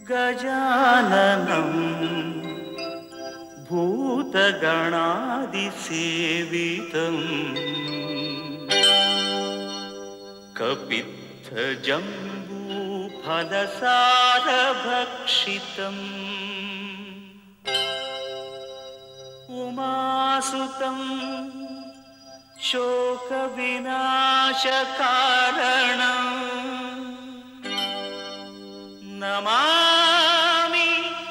गजाननम् भूतगणादिसेवितम् कपित्थजम्बूफलसारभक्षितम् उमासुतं शोकविनाशकारणम् नमामि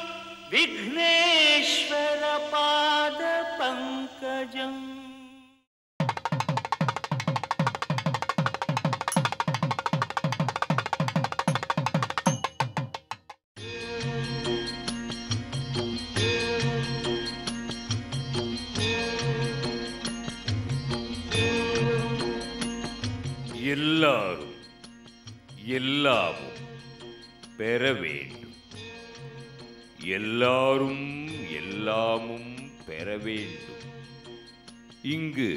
विघ्नेश्वरपादपङ्कजम् எல்லாரும் எல்லாமும் பெற வேண்டும் எல்லாரும் எல்லாமும் பெற வேண்டும் இங்கு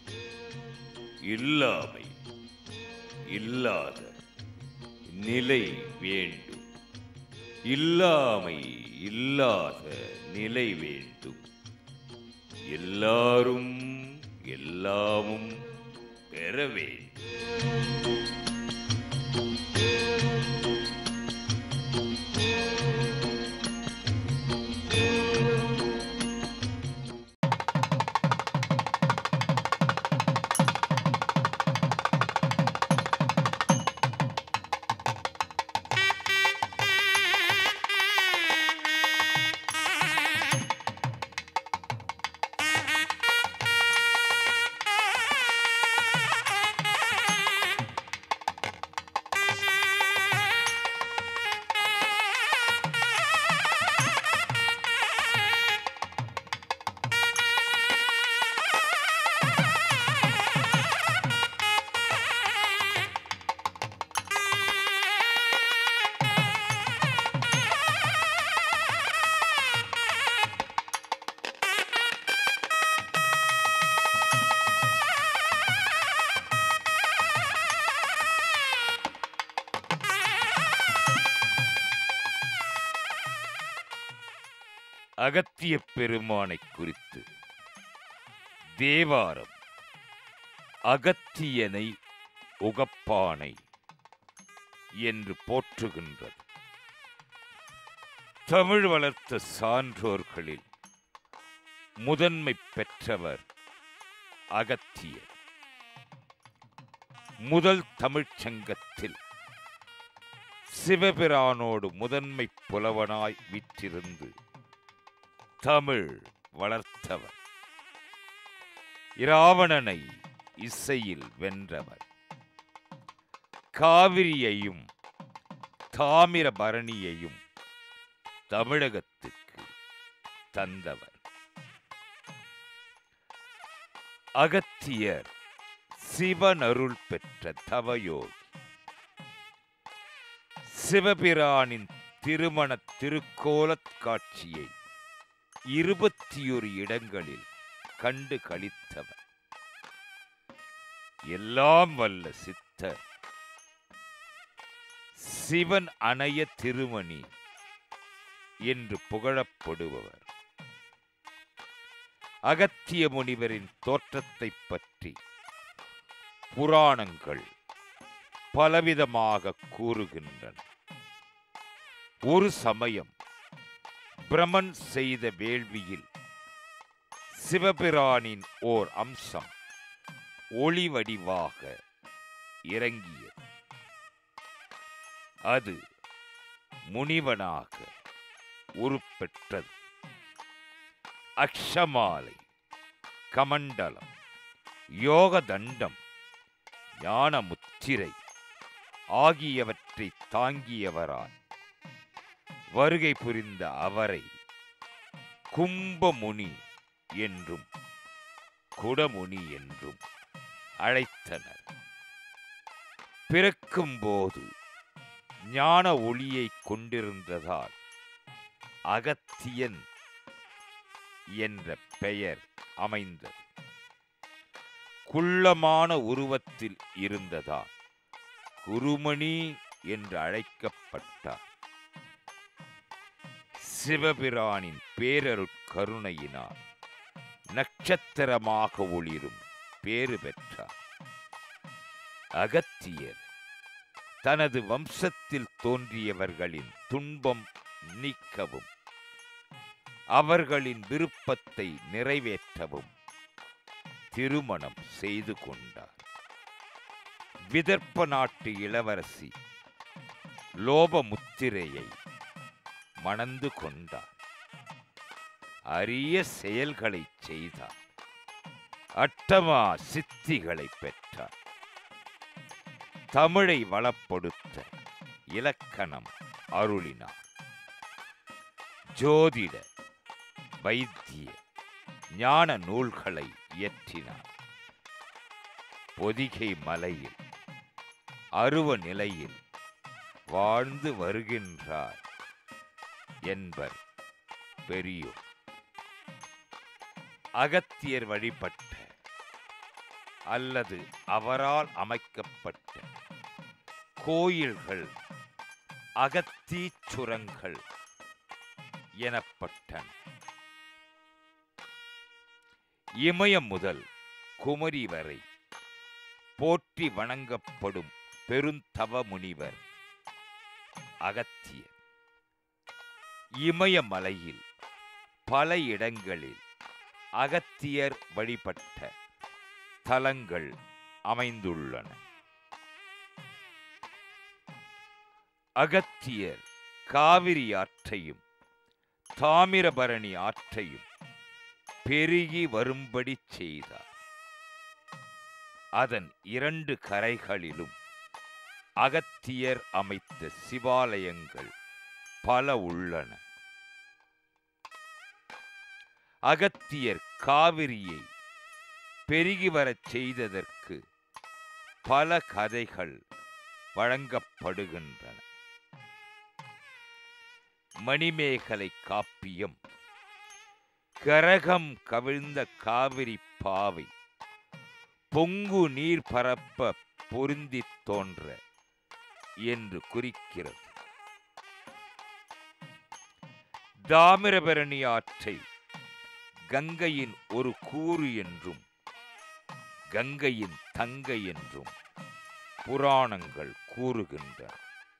இல்லாமை இல்லாத நிலை வேண்டும் இல்லாமை இல்லாத நிலை வேண்டும் எல்லாரும் எல்லாமும் பெற வேண்டும் அகத்திய பெருமானை குறித்து தேவாரம் அகத்தியனை உகப்பானை என்று போற்றுகின்றது தமிழ் வளர்த்த சான்றோர்களில் முதன்மை பெற்றவர் அகத்தியர் முதல் தமிழ்ச் சங்கத்தில் சிவபிரானோடு முதன்மை புலவனாய் விற்றிருந்து தமிழ் வளர்த்தவர் இராவணனை இசையில் வென்றவர் காவிரியையும் தாமிரபரணியையும் தமிழகத்துக்கு தந்தவர் அகத்தியர் சிவனருள் பெற்ற தவயோகி சிவபிரானின் திருமண திருக்கோலக் காட்சியை இருபத்தியொரு இடங்களில் கண்டு களித்தவர் எல்லாம் வல்ல சித்தர் சிவன் அணைய திருமணி என்று புகழப்படுபவர் அகத்திய முனிவரின் தோற்றத்தைப் பற்றி புராணங்கள் பலவிதமாக கூறுகின்றன ஒரு சமயம் பிரமன் செய்த வேள்வியில் சிவபிரானின் ஓர் அம்சம் ஒளி வடிவாக இறங்கியது அது முனிவனாக உருப்பெற்றது அக்ஷமாலை கமண்டலம் யோக தண்டம் ஞான முத்திரை ஆகியவற்றை தாங்கியவராய் வருகை புரிந்த அவரை கும்பமுனி என்றும் குடமுனி என்றும் அழைத்தனர் பிறக்கும்போது ஞான ஒளியை கொண்டிருந்ததால் அகத்தியன் என்ற பெயர் அமைந்தது குள்ளமான உருவத்தில் இருந்ததால் குருமணி என்று அழைக்கப்பட்டார் சிவபிரானின் பேரருட்கருணையினால் நட்சத்திரமாக ஒளிரும் பேறு பெற்றார் அகத்தியர் தனது வம்சத்தில் தோன்றியவர்களின் துன்பம் நீக்கவும் அவர்களின் விருப்பத்தை நிறைவேற்றவும் திருமணம் செய்து கொண்டார் விதர்ப்ப நாட்டு இளவரசி லோபமுத்திரையை மணந்து கொண்டார் அரிய செயல்களை செய்தார் அட்டமா சித்திகளை பெற்றார் தமிழை வளப்படுத்த இலக்கணம் அருளினார் ஜோதிட வைத்திய ஞான நூல்களை இயற்றினார் பொதிகை மலையில் அருவ நிலையில் வாழ்ந்து வருகின்றார் என்பர் பெரியோர் அகத்தியர் வழிபட்ட அல்லது அவரால் அமைக்கப்பட்ட கோயில்கள் அகத்தீச்சுரங்கள் எனப்பட்டன இமயம் முதல் குமரி வரை போற்றி வணங்கப்படும் பெருந்தவ முனிவர் அகத்தியர் இமயமலையில் பல இடங்களில் அகத்தியர் வழிபட்ட தலங்கள் அமைந்துள்ளன அகத்தியர் காவிரி ஆற்றையும் தாமிரபரணி ஆற்றையும் பெருகி வரும்படி செய்தார் அதன் இரண்டு கரைகளிலும் அகத்தியர் அமைத்த சிவாலயங்கள் பல உள்ளன அகத்தியர் காவிரியை பெருகி வரச் செய்ததற்கு பல கதைகள் வழங்கப்படுகின்றன மணிமேகலை காப்பியம் கரகம் கவிழ்ந்த காவிரி பாவை பொங்கு நீர் பரப்ப பொருந்தித் தோன்ற என்று குறிக்கிறது தாமிரபரணி ஆற்றை கங்கையின் ஒரு கூறு என்றும் கங்கையின் தங்கை என்றும் புராணங்கள் கூறுகின்றன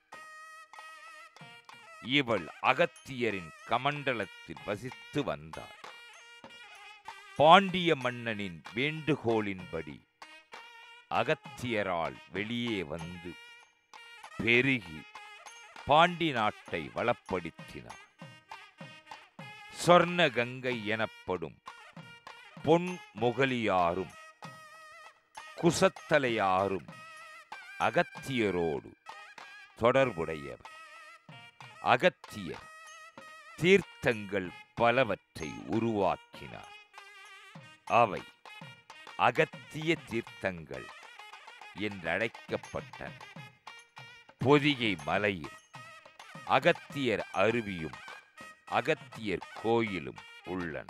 இவள் அகத்தியரின் கமண்டலத்தில் வசித்து வந்தாள் பாண்டிய மன்னனின் வேண்டுகோளின்படி அகத்தியரால் வெளியே வந்து பெருகி பாண்டி நாட்டை வளப்படுத்தினார் சொர்ண கங்கை எனப்படும் பொன் முகலியாரும் குசத்தலையாரும் அகத்தியரோடு தொடர்புடையவர் அகத்தியர் தீர்த்தங்கள் பலவற்றை உருவாக்கினார் அவை அகத்திய தீர்த்தங்கள் என்றழைக்கப்பட்டன பொதிகை மலையில் அகத்தியர் அருவியும் அகத்தியர் கோயிலும் உள்ளன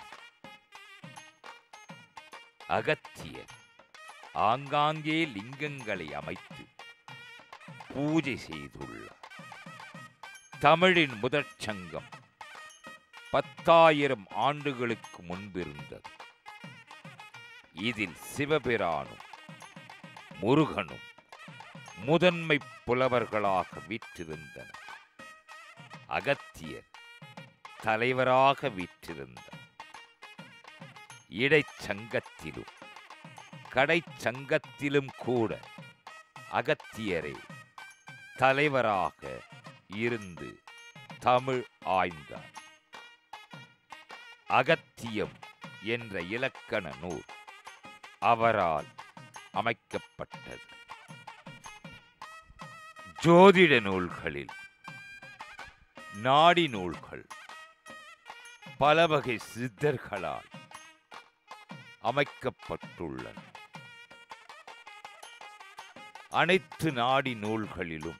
அகத்தியர் ஆங்காங்கே லிங்கங்களை அமைத்து பூஜை செய்துள்ளார் தமிழின் முதற் சங்கம் பத்தாயிரம் ஆண்டுகளுக்கு முன்பிருந்தது இதில் சிவபிரானும் முருகனும் முதன்மை புலவர்களாக வீற்றிருந்தனர் அகத்தியர் தலைவராக வீற்றிருந்தார் இடைச்சங்கத்திலும் கடைச்சங்கத்திலும் கூட அகத்தியரே தலைவராக இருந்து தமிழ் ஆய்ந்தார் அகத்தியம் என்ற இலக்கண நூல் அவரால் அமைக்கப்பட்டது ஜோதிட நூல்களில் நாடி நூல்கள் பல வகை சித்தர்களால் அமைக்கப்பட்டுள்ளன அனைத்து நாடி நூல்களிலும்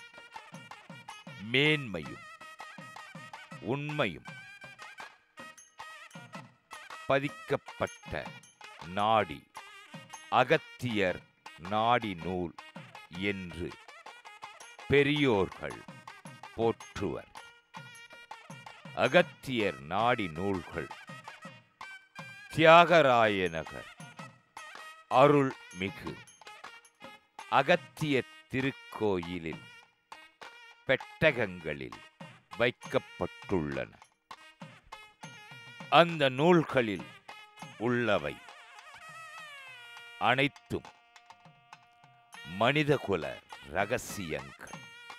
மேன்மையும் உண்மையும் பதிக்கப்பட்ட நாடி அகத்தியர் நாடி நூல் என்று பெரியோர்கள் போற்றுவர் அகத்தியர் நாடி நூல்கள் தியாகராய நகர் அருள்மிகு அகத்திய திருக்கோயிலில் பெட்டகங்களில் வைக்கப்பட்டுள்ளன அந்த நூல்களில் உள்ளவை அனைத்தும் மனிதகுல ரகசியங்கள்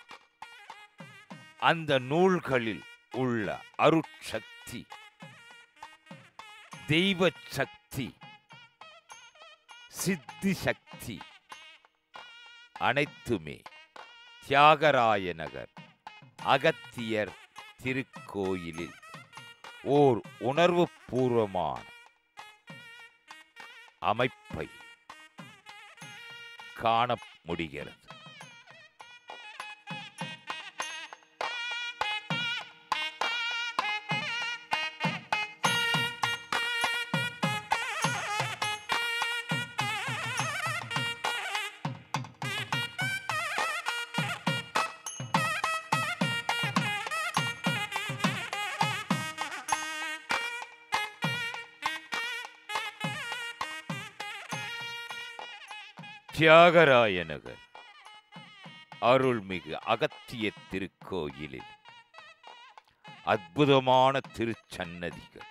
அந்த நூல்களில் உள்ள அருட்சக்தி தெய்வ சக்தி சித்தி சக்தி அனைத்துமே தியாகராய நகர் அகத்தியர் திருக்கோயிலில் ஓர் உணர்வு பூர்வமான அமைப்பை காண முடிகிறது தியாகராய நகர் அருள்மிகு அகத்திய திருக்கோயிலில் அற்புதமான திருச்சன்னதிகள்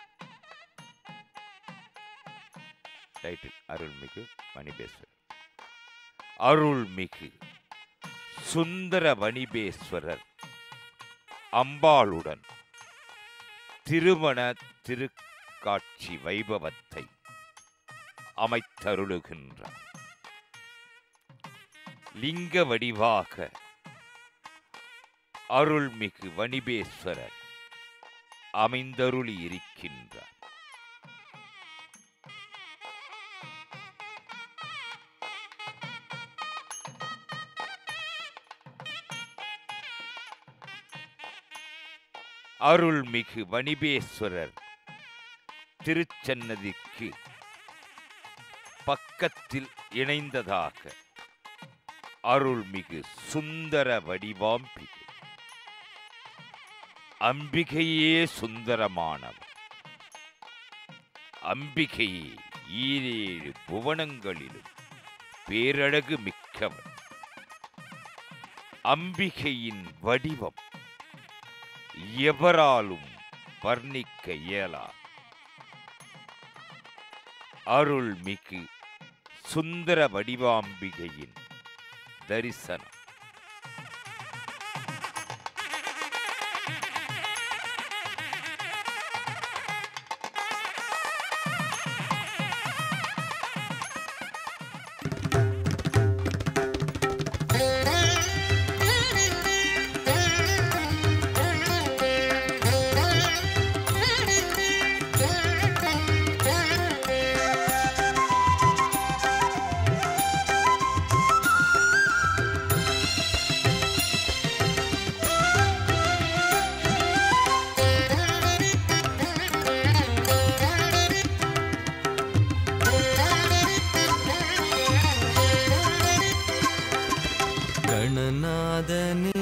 டைட்டில் அருள்மிகு மணிபேஸ்வரர் அருள்மிகு சுந்தர வணிபேஸ்வரர் அம்பாளுடன் திருமண திருக்காட்சி வைபவத்தை அமைத்தருளுகின்றார் லிங்க வடிவாக அருள்மிகு வணிபேஸ்வரர் அமைந்தருளி இருக்கின்றார் அருள்மிகு வணிபேஸ்வரர் திருச்சன்னதிக்கு பக்கத்தில் இணைந்ததாக அருள்மிகு சுந்தர வடிவாம்பிகை அம்பிகையே சுந்தரமானவர் அம்பிகையே ஈரேழு புவனங்களிலும் பேரழகு மிக்கவர் அம்பிகையின் வடிவம் எவராலும் வர்ணிக்க இயலா அருள்மிகு சுந்தர வடிவாம்பிகையின் தரிசனம் கணநாதனே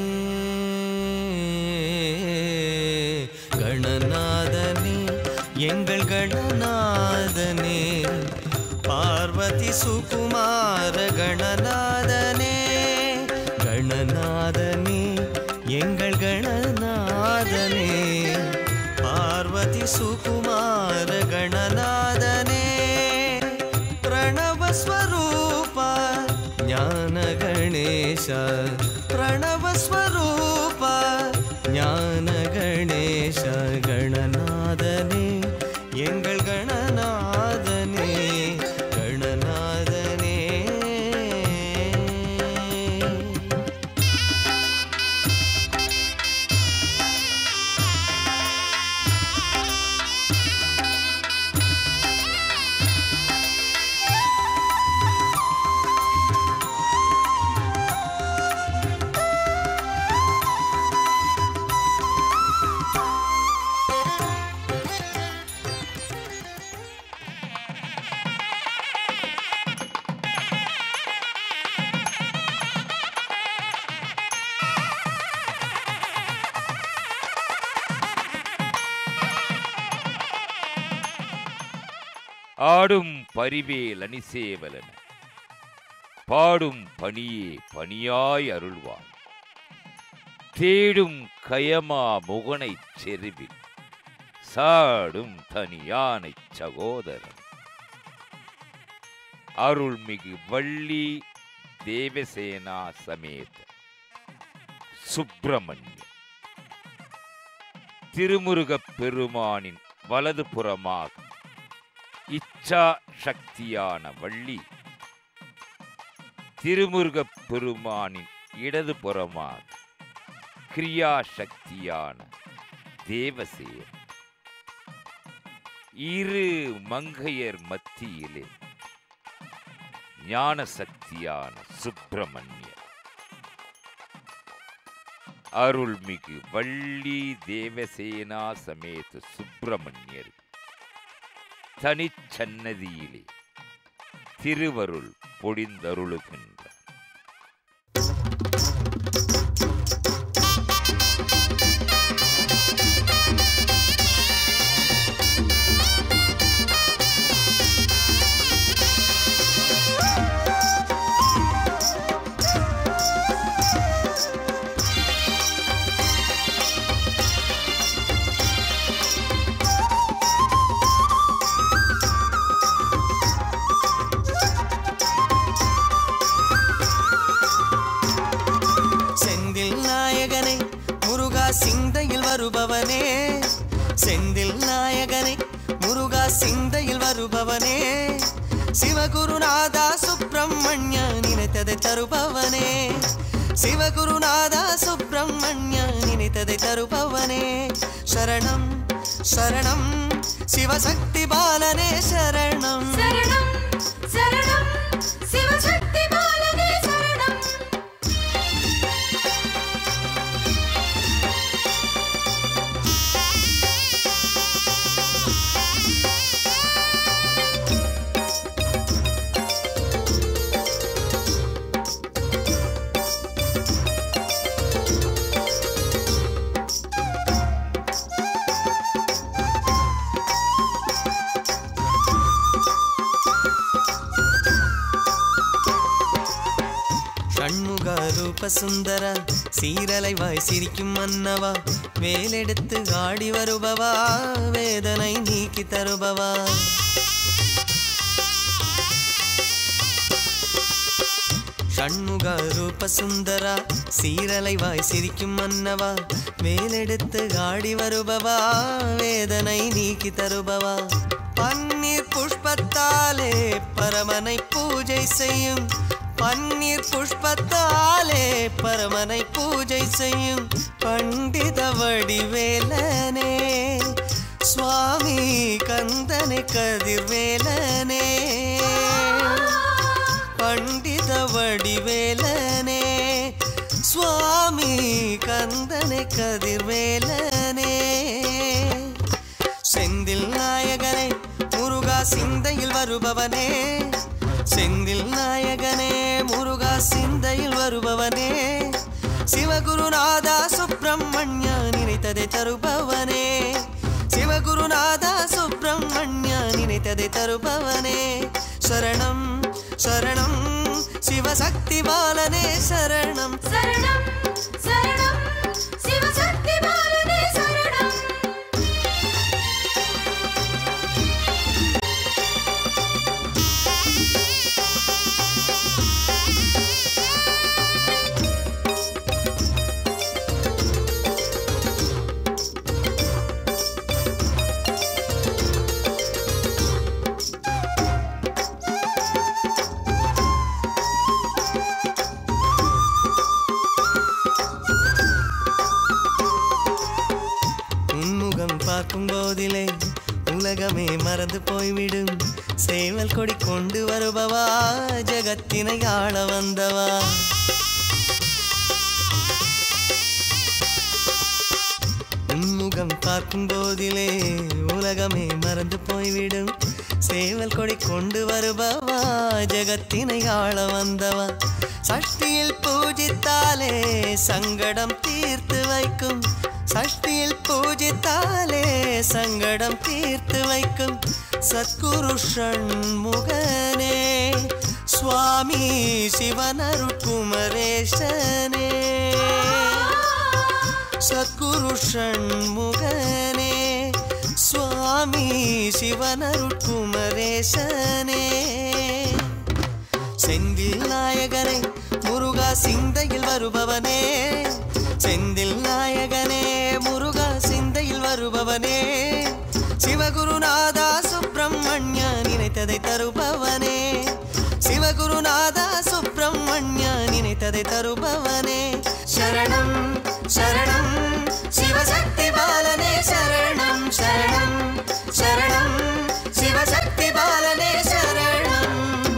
கணநாதனே எங்கள் கணநாதனே பார்வதி சுகுமார கணநாதனே கணநாதனே எங்கள் கணநாதனே பார்வதி சுகுமார கணநாதனே ಪ್ರಣವಸ್ವರೂಪ ಜ್ಞಾನ ಗಣೇಶ ಪ್ರಣವಸ್ವರೂಪ ಜ್ಞಾನ ಗಣೇಶ ಗಣನಾದನೇ எங்கள் கணநாதனே கணநாதனே ஆடும் பரிவேல் அணிசேவலன பாடும் பணியே பணியாய் அருள்வாய் தேடும் கயமா முகனைச் செருவில் சாடும் தனியானைச் சகோதரன் அருள்மிகு வள்ளி தேவசேனா சமேத சுப்பிரமணிய திருமுருகப் பெருமானின் வலது புறமாக இச்சா சக்தியான வள்ளி திருமுருகப் பெருமானின் இடது புறமாக கிரியா சக்தியான தேவசேர் இரு மங்கையர் மத்தியிலே ஞான சக்தியான சுப்பிரமணியர் அருள்மிகு வள்ளி தேவசேனா சமேத சுப்பிரமணியர் தனிச்சன்னதியிலே திருவருள் பொழிந்தருளுகின்றார் செந்தில் நாயகனை முருகா சிந்தையில் வருபவனே செந்தில் நாயகனை முருகா சிந்தையில் வருபவனே சிவகுருநாதா சுப்பிரமணிய நினைத்ததை தருபவனே சிவகுருநாதா சுப்பிரமணிய நினைத்ததை தருபவனே சரணம் சரணம் சிவசக்தி பாலனே சரணம் சரணம் சரணம் சிவசக்தி பாலனே சரணம் ஷண்முக ரூப சுந்தர சீரலை வாய் சிரிக்கும் மன்னவா வேலெடுத்து ஆடி வருபவா வேதனை நீக்கி தருபவா ஷண்முக ரூப சுந்தரா சீரலை வாய் சிரிக்கும் மன்னவா வேலெடுத்து ஆடி வருபவா வேதனை நீக்கி தருபவா பன்னீர் புஷ்பத்தாலே பரமனை பூஜை செய்யும் பன்னீர் புஷ்பத்தாலே பரமனை பூஜை செய்யும் பண்டித வடிவேலனே சுவாமி கந்தனை கதிர்வேலனே பண்டித வடிவேலனே சுவாமி கந்தனை கதிர்வேலனே செந்தில் நாயகனே முருகா சிந்தையில் வருபவனே செந்தில் நாயகனே முருகா சிந்தையில் வருபவனே சிவகுருநாதா சுப்பிரமணிய நினைத்ததை தருபவனே சிவகுருநாதா சுப்பிரமணிய நினைத்ததை தருபவனே சரணம் சரணம் சிவசக்தி பாலனே சரணம் சரணம் சரணம் சிவசக்தி பாலனே சரணம் உன்முகம் பார்க்கும் போதிலே உலகமே மறந்து போய்விடும் சேவல் கொடி கொண்டு வருபவா ஜகத்தினை ஆள வந்தவா உன்முகம் பார்க்கும் போதிலே உலகமே மறந்து போய்விடும் சேவல் கொடி கொண்டு வருபவா ஜகத்தினை ஆள வந்தவா சஷ்டியில் பூஜித்தாலே சங்கடம் தீர்த்து வைக்கும் சஷ்டியில் பூஜித்தாலே சங்கடம் தீர்த்து வைக்கும் சத்குரு ஷண்முகனே சுவாமி சிவனருட்குமரேசனே சத்குரு ஷண்முகனே சுவாமி சிவனருட்குமரேசனே செந்தில் நாயகனே முருகா சிந்தையில் வருபவனே செந்தில் நாயகனே முருகா சிந்தையில் வருபவனே சிவகுருநாதா சுப்பிரமணியா நினைத்ததை தருபவனே சிவகுருநாதா சுப்பிரமணியா நினைத்ததை தருபவனே சரணம் சரணம் சிவசக்தி பாலனே சரணம் சரணம் சரணம் சிவசக்தி பாலனே சரணம்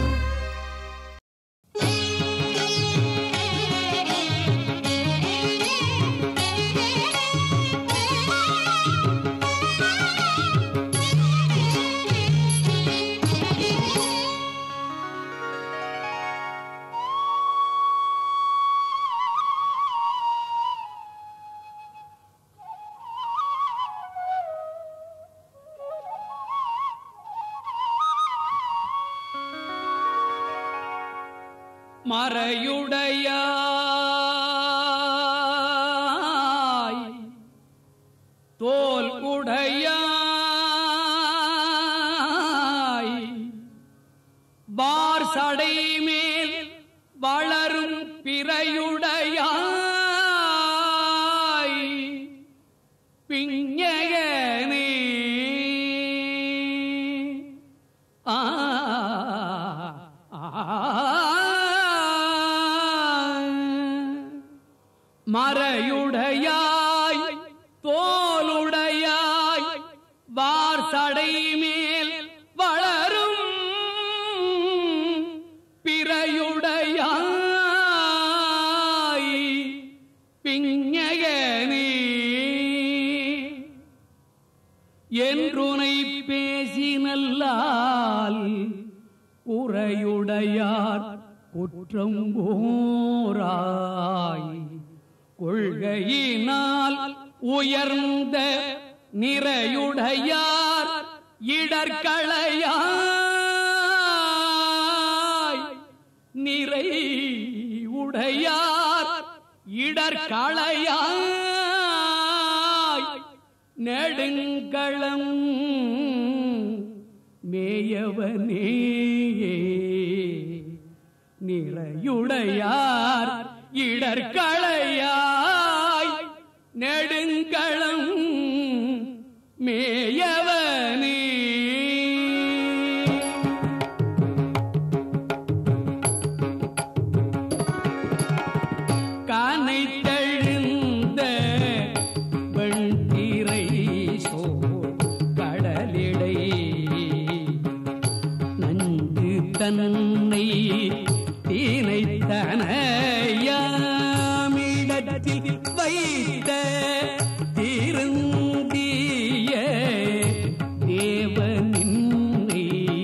மறையுடையாய் தோல் உடையாய் பார் சடை மேல் வளரும் பிறையுடையாய் பிஞகனே ஆ மறையுடையாய் தோலுடையாய் வார் சடை மேல் வளரும் பிறையுடையாய் பிஞகனே என்றுனை பேசினல்லால் உரையுடையார் குற்றம் ஓராய் கொள்கையினால் உயர்ந்த நிறையுடையார் இடர்களையாய் நிறை உடையார் இடர்களையாய் நெடுங்களம் மேயவனே நிறையுடையார் இடர்களையாய் நெடுங்களம் மேயவனே கானை தழுந்த வெண்திரை சோர் கடலிடை நஞ்சு தன்னை தீனைத்தனையாமிடத்தில் வைத்த திருந்திய தேவனின்னை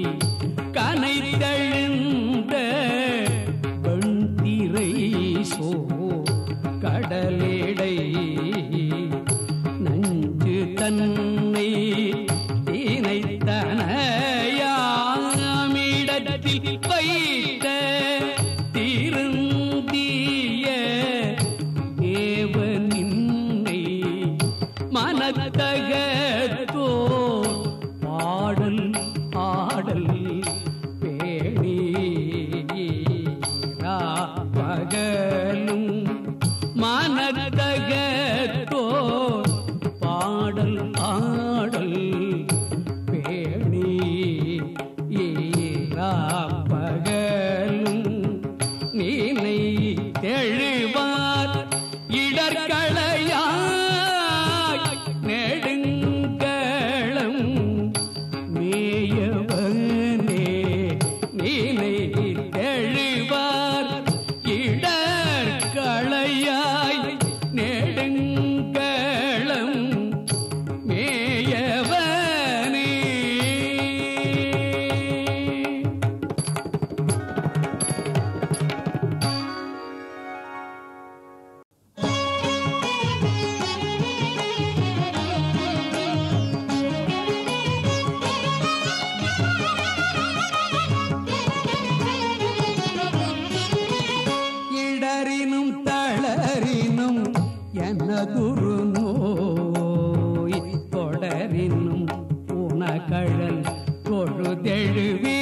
கனைத்தழுந்த வெண்திரை சோ கடலிடை நஞ்சு தன்னை தீனைத்தனையாமிடத்தில் வைத்த திருந்திய தேவனின்னை மனத்தகத்தோ பாடல் ஆடல் பேணி பகலும் மனத்தகத்தோ பாடல் ஆடல் பேணி பகலும் நீனை தெழுவார் இடர்களையாய் நெடுங்கலம் எனதுரு நோய் தொடரினும் உனகழல் தொழுதெழுவே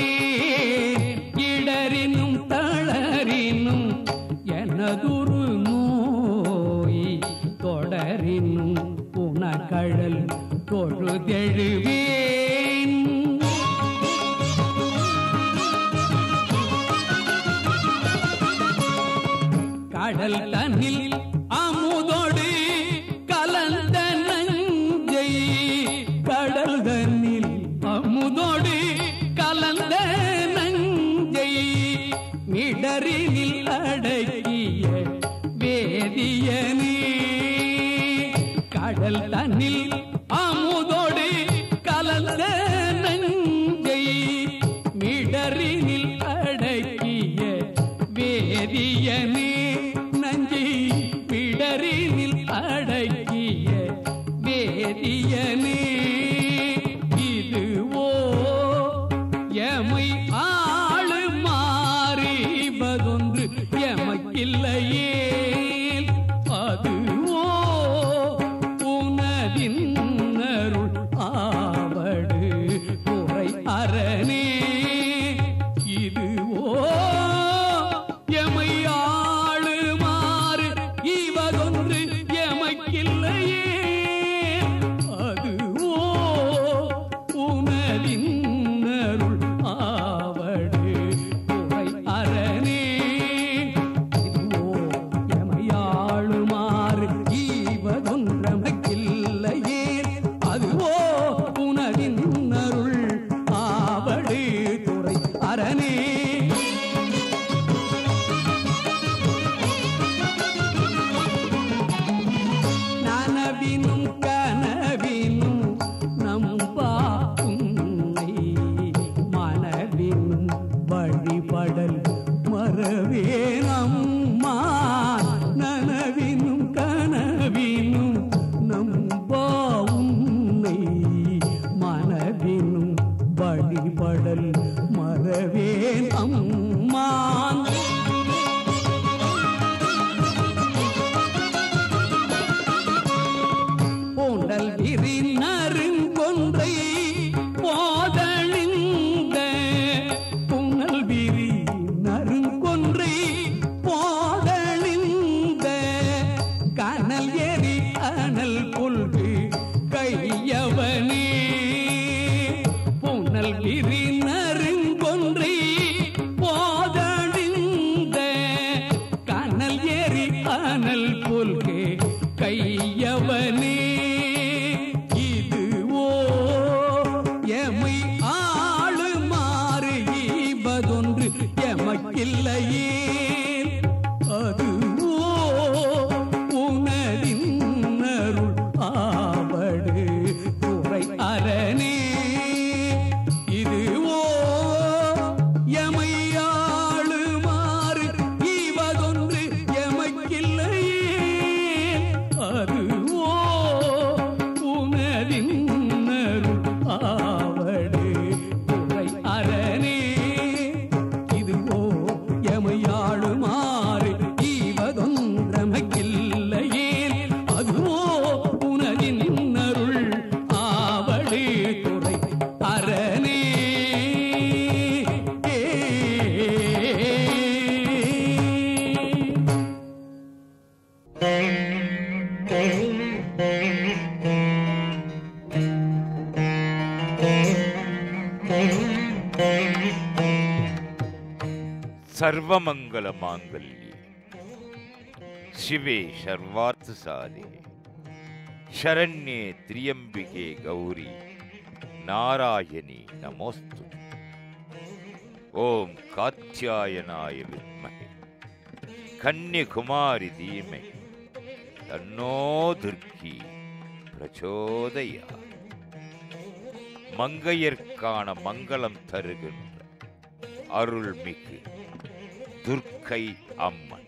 இடரினும் தளரினும் எனதுரு நோய் தொடரினும் உனகழல் தொழுதெழுவேன் கடல் தன்னில் அமுதோடு கலந்த நஞ்சை கடல் தன்னில் அமுதோடு கலந்த நஞ்சை மிடரினில் அடக்கிய வேதியனே கடல் தன்னில் அமுதோடு கலந்த நஞ்சை மிடரினில் அடக்கிய வேதியனே நஞ்சை பிடரினில் அடக்கிய வேதியனே இதுவோ எமை ஆளு மாறிபதொன்று எமக்கில்லையே அதுவோ உனதின் அருள் ஆவடு குறை அரணே இதுவோ எமை ஆளுமாறு இவதொன்று எமக்கில்லையே அதுவோ உனதின் அருள் ஆவடு குறை அரணே இதுவோ எமையாளுமாறு ஈவதொன்றமக்கில்லையே அதுவோ உனதின் அருள் ஆவடு துறை அரணே நனவினும் கனவினும் நம்பா உன்னை மனவினும் வழிபடல் மறவே நம்மா நனவினும் கனவினும் நம்பா உன்னை மனவினும் வழிபடல் மறவே அம்மான் பூண்டல் விரி நறுங்கொன்றை போதழிந்த புனல் விரி நறுங்கொன்றை போதழிந்த கனல் எரி அனல் புல்கு கையவனே புனல் விரி நறுங்கொன்றை போதழிந்த கனல் எரி அனல் புல்கு கையவனே இதுவோ எமை ஆளு மாறு ஈபதொன்று எமக்கில்லையே அதுவோ உனதின் அருள் ஆவடு துறை அரணே இதுவோ எமை ஆளுமாறு ஈவதொன்று எமக்கில்லையே அதுவோ உனதின் அருள் ஆவடு துறை அரணே இதுவோ எமையாளுமாறு ஈவதொன்றமக்கில்லையே அதுவோ உனதின் அருள் ஆவடு துறை அரணே ಸರ್ವಮಂಗಲ ಮಾಂಗಲ್ಯ ಶಿವೆ ಸರ್ವಾರ್ಥ ಸಾಧೆ ಶರಣ್ಯೆ ತ್ರಿಯಂಬಿಕೆ ಗೌರಿ ನಾರಾಯಣಿ ನಮೋಸ್ತು ಓಂ ಕಾತ್ಯಾಯನಾಯ ವಿದ್ಮಹೆ ಕನ್ಯಕುಮಾರಿ ಧೀಮೆ ತನ್ನೋ துர்க்கி பிரச்சோதயா மங்கையர்க்கான மங்களம் தருகின்ற அருள்மிகு துர்க்கை அம்மன்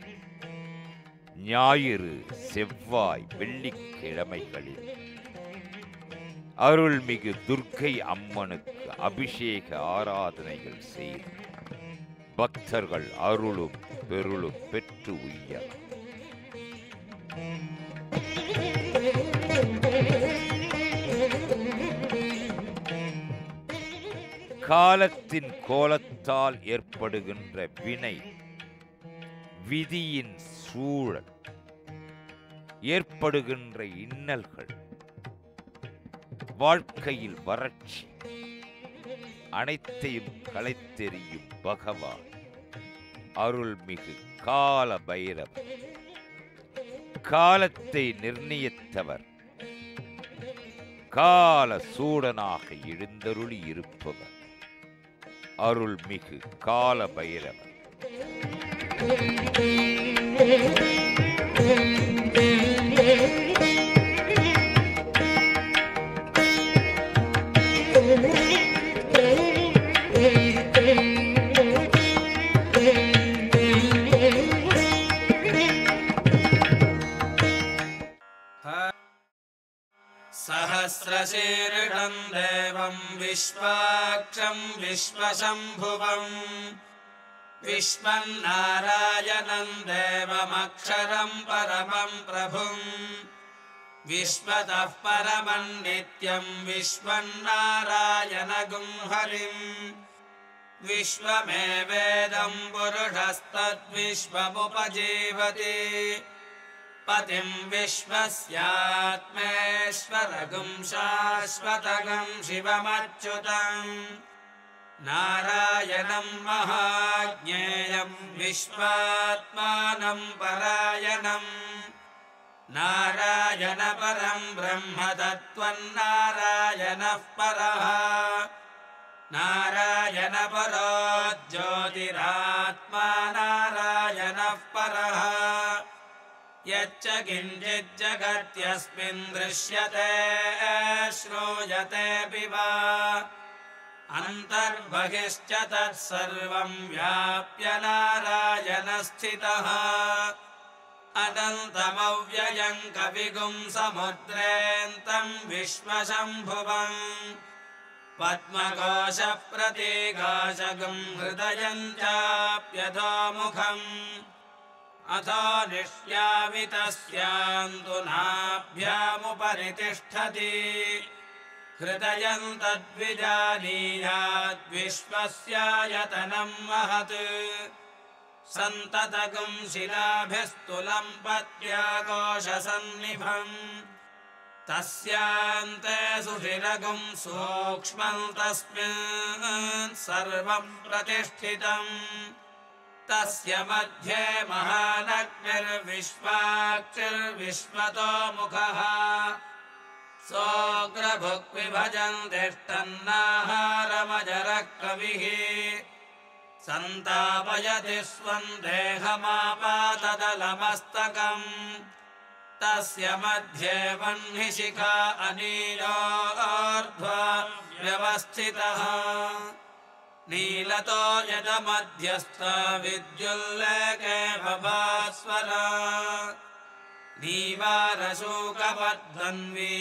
ஞாயிறு செவ்வாய் வெள்ளிக்கிழமைகளில் அருள்மிகு துர்க்கை அம்மனுக்கு அபிஷேக ஆராதனைகள் செய்து பக்தர்கள் அருளும் பெருளும் பெற்று உய்யலாம் காலத்தின் கோலத்தால் ஏற்படுகின்ற வினை விதியின் சூழல் ஏற்படுகின்ற இன்னல்கள் வாழ்க்கையில் வறட்சி அனைத்தையும் களைத்தெறியும் பகவான் அருள்மிகு கால பைரவர் காலத்தை நிர்ணயித்தவர் கால சூடனாக எழுந்தருளி இருப்பவர் அருள்மிகு கால பைரவர் सहस्रशीर्षम् देवम् विश्वाक्षम् विश्वशम्भुवम् विश्वन्नारायणम् देवमक्षरम् परमम् प्रभुम् विश्वतः परमम् नित्यम् विश्वन्नारायणगुम् हरिम् विश्वमेवेदम् पुरुषस्तद्विश्वमुपजीवति पतिम् विश्वस्यात्मेश्वरगुम् शाश्वतगम् शिवमच्युतम् नारायणम् महाज्ञेयम् विश्वात्मानम् परायणम् नारायणपरम् ब्रह्म तत्त्वन्नारायणः परः नारायणपरो ज्योतिरात्मा नारायणः परः यच्च किञ्चिज्जगत्यस्मिन् दृश्यते श्रूयतेऽपि वा अन्तर्बहिश्च तत्सर्वम् व्याप्य नारायणस्थितः अनन्तमव्ययम् कविगुम् समुद्रेऽन्तम् विश्वशम्भुवम् पद्मकोशप्रतीकाशगुम् हृदयम् चाप्यधोमुखम् अथो निष्यामि तस्यान्तु नाभ्यामुपरि तिष्ठति हृदयम् तद्विजानीयाद्विश्वस्यायतनम् महत् सन्ततगुम् शिलाभिस्तुलम् पत्याकोशसन्निभम् तस्यान्ते सुषिरगुम् सूक्ष्मम् तस्मिन् सर्वम् प्रतिष्ठितम् तस्य मध्ये महानग्निर्विश्वाक्षिर्विश्वतो मुखः सोऽग्रभुक्विभजन् तिष्ठन्नाहारमजरः कविः सन्तापयति स्वम् देहमापातदलमस्तकम् तस्य मध्ये वह्निशिखा अनीलोर्ध्वा व्यवस्थितः नीलतो यदमध्यस्थ विद्युल्लेखे बभास्वरा नीवारशूकवर्धन्वी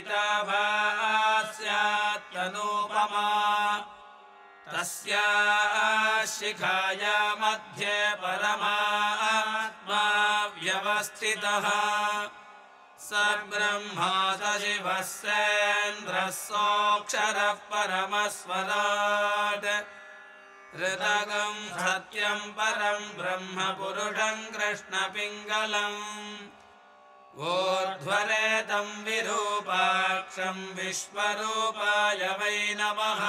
पीताभास्यात्तनूपमा तस्या शिखाया मध्ये परमात्मा व्यवस्थितः स ब्रह्मा स शिवः सेन्द्रः सोऽक्षरः परमस्वराट् हृदगम् सत्यम् परम् ब्रह्म पुरुषम् कृष्णपिङ्गलम् ऊर्ध्वरेतम् विरूपाक्षम् विश्वरूपाय वै नमः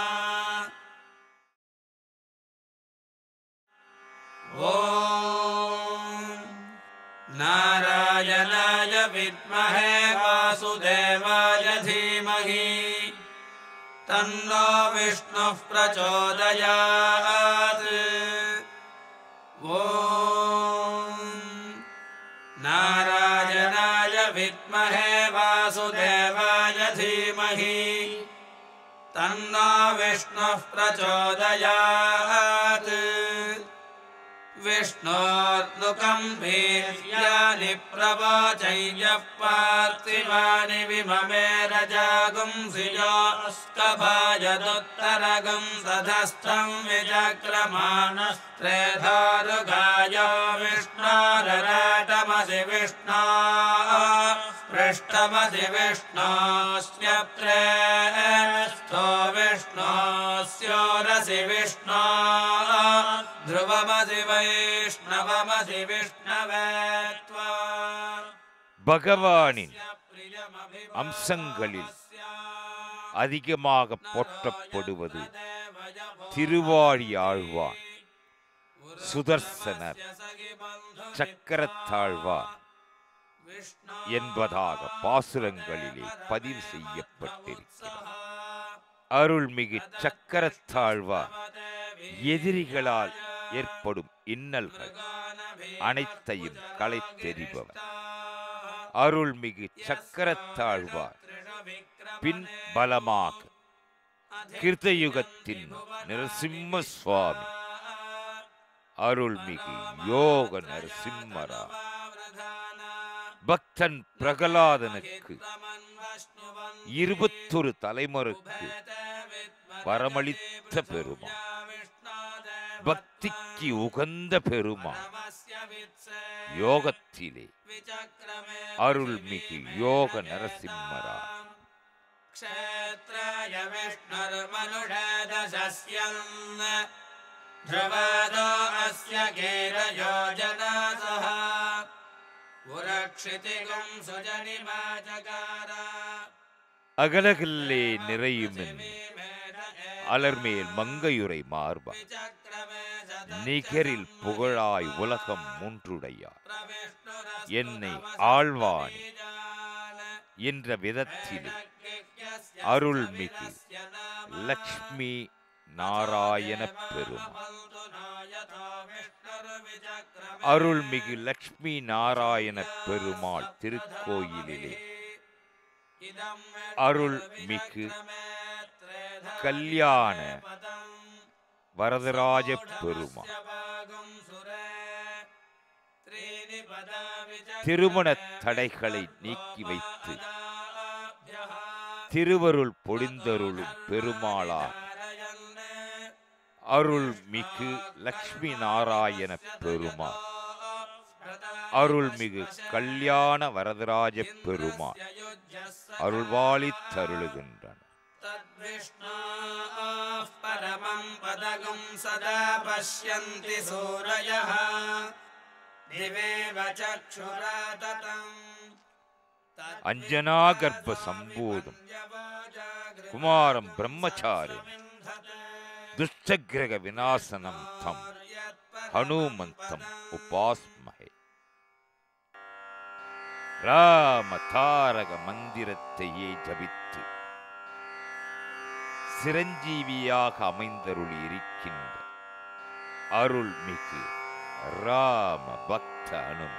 ॐ नारायणाय विद्महे वासुदेवाय धीमहि तन्नो विष्णुः प्रचोदयात् ॐ नारायणाय विद्महे वासुदेवाय धीमहि तन्नो विष्णुः प्रचोदयात् विष्णोर्नुकम् वीर्यानि प्रवचय्यः पार्थिवानि विममे रजागुंसियोऽस्कभायदुत्तरगुं तधस्थम् विचक्रमाणस्त्रेधारुगाय विष्णोरराटमसि विष्णो पृष्ठमधि विष्णोऽस्य प्रेष्ठो विष्णोऽस्योरसि विष्णो ध्रुवमधि वैष्णवमधि विष्णवे त्वा பகவானின் அம்சங்களில் அதிகமாக போற்றப்படுவது திருவாழி ஆழ்வார் சுதர்சனர் சக்கரத்தாழ்வார் என்பதாக பாசுரங்களிலே பதிவு செய்யப்பட்டிருக்கிறது அருள்மிகு சக்கரத்தாழ்வார் எதிரிகளால் ஏற்படும் இன்னல்கள் அனைத்தையும் களைத்தெறிபவர் அருள்மிகு சக்கரத்தாழ்வார் பின் பலமாக கிருத்தயுகத்தின் நரசிம்ம சுவாமி அருள்மிகு யோக நரசிம்மரா பக்தன் பிரகலாதனுக்கு இருபத்தொரு தலைமுறைக்கு வரமளித்த பெருமான் பக்திக்கு உகந்த பெருமான் யோகத்திலே அருள்மிகு யோக நரசிம்மரா क्षेत्राय विष्णुर्मनुषदशस्यन् ध्रुवदो अस्य कीरयोजनासः पुरक्षितिगुं सुजनिमाचकार அகலகில்லே நிறையுமென் அலர்மேல் மங்கையுரை மார்பா நிகரில் புகழாய் உலகம் மூன்றுடையார் என்னை ஆழ்வானி என்ற விதத்திலே அருள்மிகு லக்ஷ்மி நாராயண பெருமாள் அருள்மிகு லக்ஷ்மி நாராயண பெருமாள் திருக்கோயிலிலே அருள்மிகு கல்யாண வரதராஜ பெருமாள் திருமண தடைகளை நீக்கி வைத்து திருவருள் பொழிந்தருளும் பெருமாளா அருள்மிகு லக்ஷ்மி நாராயண பெருமாள் அருள்மிகு கல்யாண வரதராஜ பெருமாள் அருள்வாளித் தருளுகின்றன तद्विष्णोः परमं पदगुं सदा पश्यन्ति सूरयः दिवेव चक्षुरा ततम् அஞ்சனா கர்ப்ப சம்போதம் குமாரம் பிரம்மச்சாரி துஷ்டகிரக விநாசனம் தம் ஹனுமந்தம் உபாஸ்மஹே ராம தாரக மந்திரத்தையே ஜபித்து சிரஞ்சீவியாக அமைந்தருளி இருக்கின்ற அருள்மிகு ராம பக்த அனுமன்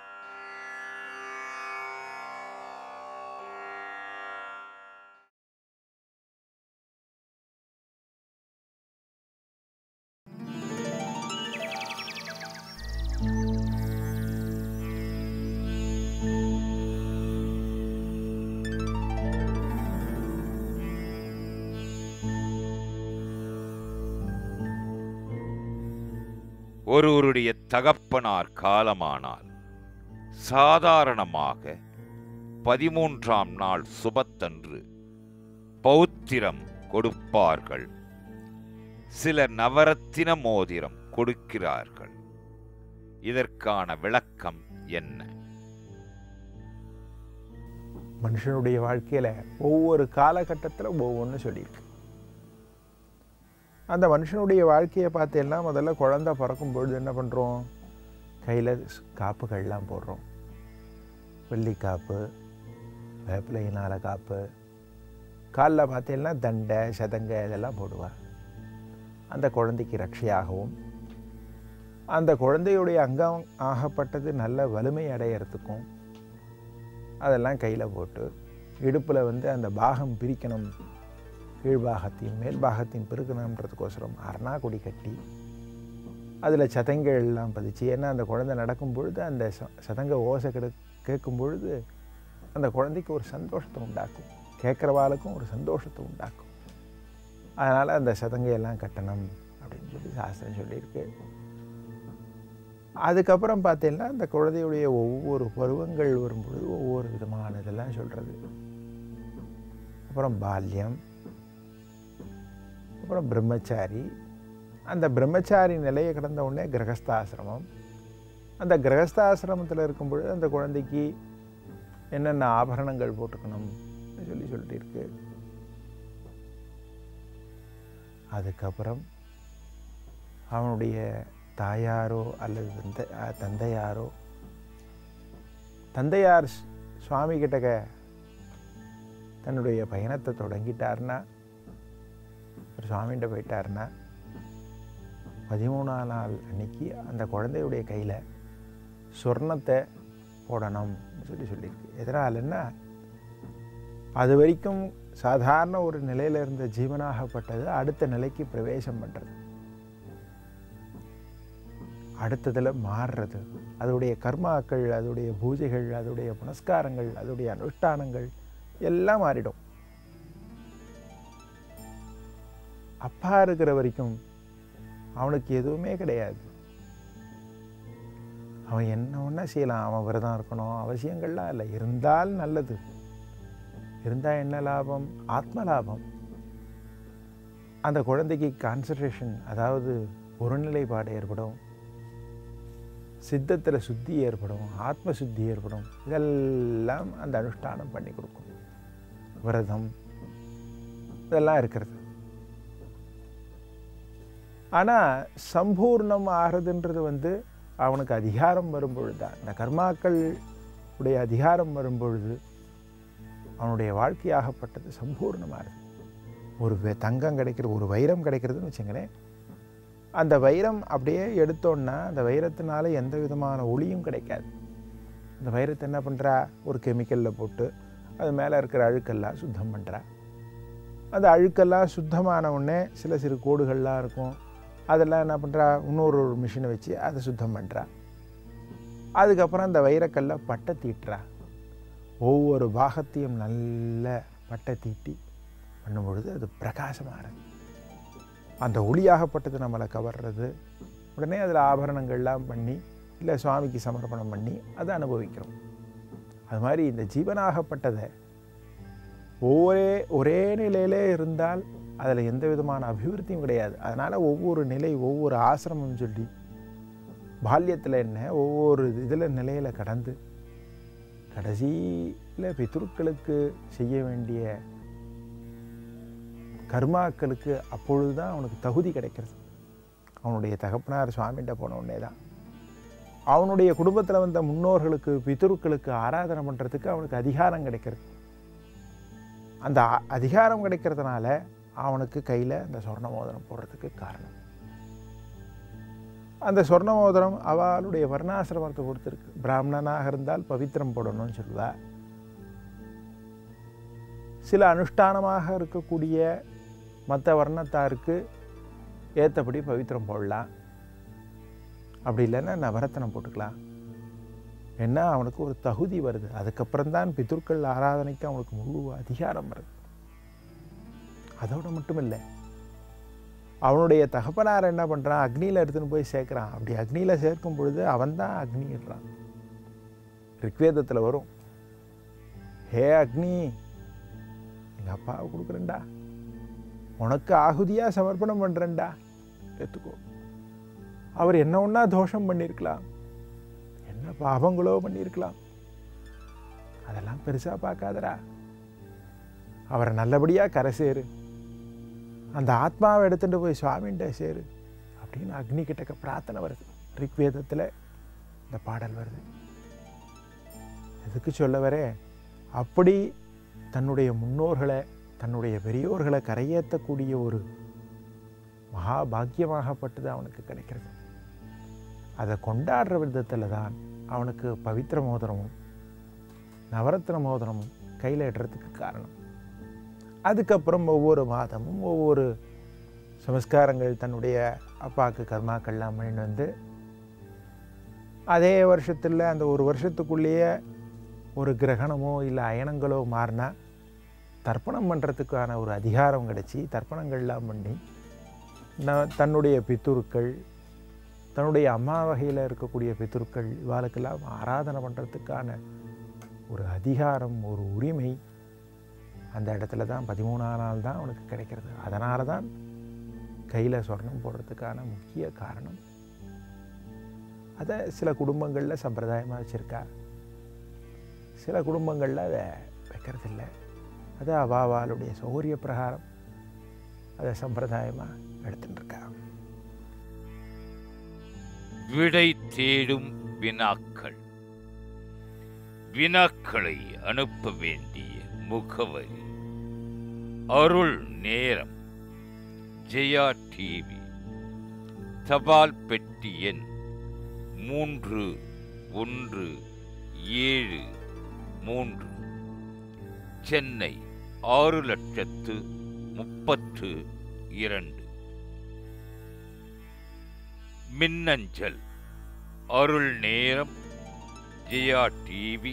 ஒருவருடைய தகப்பனார் காலமானால் சாதாரணமாக பதிமூன்றாம் நாள் சுபத்தன்று பௌத்திரம் கொடுப்பார்கள் சிலர் நவரத்தின மோதிரம் கொடுக்கிறார்கள் இதற்கான விளக்கம் என்ன மனுஷனுடைய வாழ்க்கையில் ஒவ்வொரு காலகட்டத்தில் ஒவ்வொன்று சொல்லியிருக்கு அந்த மனுஷனுடைய வாழ்க்கையை பார்த்தேன்னா முதல்ல குழந்தை பிறக்கும் பொழுது என்ன பண்ணுறோம் கையில் காப்புகள்லாம் போடுறோம் வெள்ளி காப்பு வேப்பிலையினால் காப்பு காலில் பார்த்தீங்கன்னா தண்டை சதங்கை இதெல்லாம் போடுவா அந்த குழந்தைக்கு ரட்சையாகவும் அந்த குழந்தையுடைய அங்கம் ஆகப்பட்டது நல்ல வலிமை அடையிறதுக்கும் அதெல்லாம் கையில் போட்டு இடுப்பில் வந்து அந்த பாகம் பிரிக்கணும் கீழ்பாகத்தையும் மேல் பாகத்தையும் பெருக்கணுன்றதுக்கோசரம் அரணா கொடி கட்டி அதில் சதங்கள் எல்லாம் பதிச்சு ஏன்னா அந்த குழந்தை நடக்கும் பொழுது அந்த ச- சதங்க ஓசை கிட கேட்கும் பொழுது அந்த குழந்தைக்கு ஒரு சந்தோஷத்தை உண்டாக்கும் கேட்குறவாளுக்கும் ஒரு சந்தோஷத்தை உண்டாக்கும் அதனால் அந்த சதங்கையெல்லாம் கட்டணும் அப்படின்னு சொல்லி சாஸ்திரம் சொல்லியிருக்கு அதுக்கப்புறம் பார்த்தீங்கன்னா அந்த குழந்தையுடைய ஒவ்வொரு பருவங்கள் வரும்பொழுது ஒவ்வொரு விதமான இதெல்லாம் சொல்கிறது அப்புறம் பால்யம் அப்புறம் பிரம்மச்சாரி அந்த பிரம்மச்சாரி நிலையை கடந்த உடனே கிரகஸ்தாசிரமம் அந்த கிரகஸ்தாசிரமத்தில் இருக்கும் பொழுது அந்த குழந்தைக்கு என்னென்ன ஆபரணங்கள் போட்டுக்கணும் சொல்லி சொல்லிட்டு இருக்கு அதுக்கப்புறம் அவனுடைய தாயாரோ அல்லது தந்தை அஹ், தந்தையாரோ தந்தையார் ஸ்- சுவாமி கிட்டக்க தன்னுடைய பயணத்தை தொடங்கிட்டார்னா ஒரு சுவாமிகிட்ட போயிட்டாருன்னா பதிமூணாம் நாள் அன்னைக்கு அந்த குழந்தையுடைய கையில் சொர்ணத்தை போடணும் சொல்லி சொல்லியிருக்கு எதனாலன்னா அது வரைக்கும் சாதாரண ஒரு நிலையில் இருந்த ஜீவனாகப்பட்டது அடுத்த நிலைக்கு பிரவேசம் பண்ணுறது அடுத்ததில் மாறுறது அதோடைய கர்மாக்கள் அதோடைய பூஜைகள் அதோடைய புனஸ்காரங்கள் அதோடைய அனுஷ்டானங்கள் எல்லாம் மாறிடும் அப்பா இருக்கிற வரைக்கும் அவனுக்கு எதுவுமே கிடையாது அவன் என்ன ஒன்றா செய்யலாம் அவன் விரதம் இருக்கணும் அவசியங்கள்லாம் இல்லை இருந்தால் நல்லது இருந்தால் என்ன லாபம் ஆத்ம லாபம் அந்த குழந்தைக்கு கான்சன்ட்ரேஷன் அதாவது ஒருநிலைப்பாடு ஏற்படும் சித்தத்தில் சுத்தி ஏற்படும் ஆத்ம சுத்தி ஏற்படும் இதெல்லாம் அந்த அனுஷ்டானம் பண்ணி கொடுக்கும் விரதம் இதெல்லாம் இருக்கிறது ஆனால் சம்பூர்ணம் ஆகிறதுன்றது வந்து அவனுக்கு அதிகாரம் வரும்பொழுது தான் இந்த கர்மாக்கள் உடைய அதிகாரம் வரும்பொழுது அவனுடைய வாழ்க்கையாகப்பட்டது சம்பூர்ணமாகுது ஒரு வெ- தங்கம் கிடைக்கிறது ஒரு வைரம் கிடைக்கிறதுன்னு வச்சுங்களேன் அந்த வைரம் அப்படியே எடுத்தோன்னா அந்த வைரத்தினால எந்த விதமான ஒளியும் கிடைக்காது அந்த வைரத்தை என்ன பண்ணுறா ஒரு கெமிக்கலில் போட்டு அது மேலே இருக்கிற அழுக்கெல்லாம் சுத்தம் பண்ணுறா அந்த அழுக்கெல்லாம் சுத்தமான உடனே சில சிறு கோடுகள்லாம் இருக்கும் அதெல்லாம் என்ன பண்ணுறா இன்னொரு ஒரு மிஷினை வச்சு அதை சுத்தம் பண்ணுறா அதுக்கப்புறம் அந்த வைரக்கல்லை பட்டை தீட்டுறா ஒவ்வொரு பாகத்தையும் நல்ல பட்டை தீட்டி பண்ணும் பொழுது அது பிரகாசமாகிறது அந்த ஒளியாகப்பட்டது நம்மளை கவர்றது உடனே அதில் ஆபரணங்கள்லாம் பண்ணி இல்லை சுவாமிக்கு சமர்ப்பணம் பண்ணி அதை அனுபவிக்கிறோம் அது மாதிரி இந்த ஜீவனாகப்பட்டதை ஒரே ஒரே நிலையிலே இருந்தால் அதில் எந்த விதமான அபிவிருத்தியும் கிடையாது அதனால் ஒவ்வொரு நிலை ஒவ்வொரு ஆசிரமம் சொல்லி பால்யத்தில் என்ன ஒவ்வொரு இதில் நிலையில் கடந்து கடைசியில் பித்ருக்களுக்கு செய்ய வேண்டிய கர்மாக்களுக்கு அப்பொழுது தான் அவனுக்கு தகுதி கிடைக்கிறது அவனுடைய தகப்பனார் சுவாமிகிட்ட போன உடனே தான் அவனுடைய குடும்பத்தில் வந்த முன்னோர்களுக்கு பித்ருக்களுக்கு ஆராதனை பண்ணுறதுக்கு அவனுக்கு அதிகாரம் கிடைக்கிறது அந்த அ- அதிகாரம் கிடைக்கிறதுனால அவனுக்கு கையில் அந்த சொர்ண மோதிரம் போடுறதுக்கு காரணம் அந்த சொர்ண மோதிரம் அவளுடைய வர்ணாசிரமத்தை பொறுத்திருக்கு பிராமணனாக இருந்தால் பவித்திரம் போடணும்னு சொல்லுவா சில அனுஷ்டானமாக இருக்கக்கூடிய மற்ற வர்ணத்தாருக்கு ஏற்றபடி பவித்திரம் போடலாம் அப்படி இல்லைன்னா நவரத்தனம் போட்டுக்கலாம் ஏன்னா அவனுக்கு ஒரு தகுதி வருது அதுக்கப்புறம் தான் பிதுர்கள் ஆராதனைக்கு அவனுக்கு முழு அதிகாரம் வருது அதோட மட்டும் இல்லை அவனுடைய தகப்பனார் என்ன பண்ணுறான் அக்னியில் எடுத்துன்னு போய் சேர்க்குறான் அப்படி அக்னியில் சேர்க்கும் பொழுது அவன் தான் அக்னிடுறான் ரிக்வேதத்தில் வரும் ஹே அக்னி எங்கள் அப்பாவை கொடுக்குறேன்டா உனக்கு ஆகுதியாக சமர்ப்பணம் பண்ணுறேன்டா எடுத்துக்கோ அவர் என்ன ஒன்றா தோஷம் பண்ணியிருக்கலாம் என்ன பாவங்களோ பண்ணியிருக்கலாம் அதெல்லாம் பெருசாக பார்க்காதடா அவரை நல்லபடியாக கரை சேரு அந்த ஆத்மாவை எடுத்துட்டு போய் சுவாமிகிட்ட சேரு அப்படின்னு அக்னி கிட்டக்க பிரார்த்தனை வருது ரிக்வேதத்தில் இந்த பாடல் வருது எதுக்கு சொல்ல வரேன் அப்படி தன்னுடைய முன்னோர்களை தன்னுடைய பெரியோர்களை கரையேற்றக்கூடிய ஒரு மகா பாக்கியமாகப்பட்டது அவனுக்கு கிடைக்கிறது அதை கொண்டாடுற விதத்தில் தான் அவனுக்கு பவித்திர மோதிரமும் நவரத்ன மோதிரமும் கையில் இடுறதுக்கு காரணம் அதுக்கப்புறம் ஒவ்வொரு மாதமும் ஒவ்வொரு சமஸ்காரங்கள் தன்னுடைய அப்பாவுக்கு கர்மாக்கள்லாம் பண்ணிட்டு வந்து அதே வருஷத்தில் அந்த ஒரு வருஷத்துக்குள்ளேயே ஒரு கிரகணமோ இல்லை அயனங்களோ மாறினா தர்ப்பணம் பண்ணுறதுக்கான ஒரு அதிகாரம் கிடச்சி தர்ப்பணங்கள்லாம் பண்ணி ந- தன்னுடைய பித்துருக்கள் தன்னுடைய அம்மா வகையில் இருக்கக்கூடிய பித்ருக்கள் இவாளுக்கெல்லாம் ஆராதனை பண்ணுறதுக்கான ஒரு அதிகாரம் ஒரு உரிமை அந்த இடத்துல தான் பதிமூணாம் நாள் தான் அவனுக்கு கிடைக்கிறது அதனால தான் கையில் சொர்ணம் போடுறதுக்கான முக்கிய காரணம் அதை சில குடும்பங்களில் சம்பிரதாயமாக வச்சுருக்கா சில குடும்பங்களில் அதை வைக்கிறதில்ல அது அவாவாளுடைய சௌகரிய பிரகாரம் அதை சம்பிரதாயமாக எடுத்துட்டு இருக்கா விடை தேடும் வினாக்கள் வினாக்களை அனுப்ப வேண்டிய முகவரி அருள் நேரம் ஜெயா டிவி தபால் பெட்டி எண் மூன்று ஒன்று ஏழு மூன்று சென்னை ஆறு லட்சத்து முப்பத்து இரண்டு மின்னஞ்சல் Arul Neram Jaya TV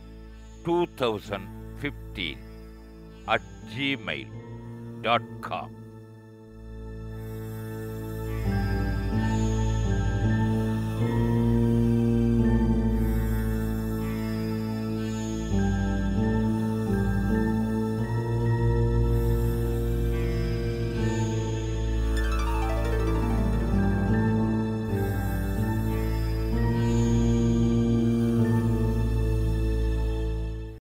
two thousand fifteen at Gmail dot com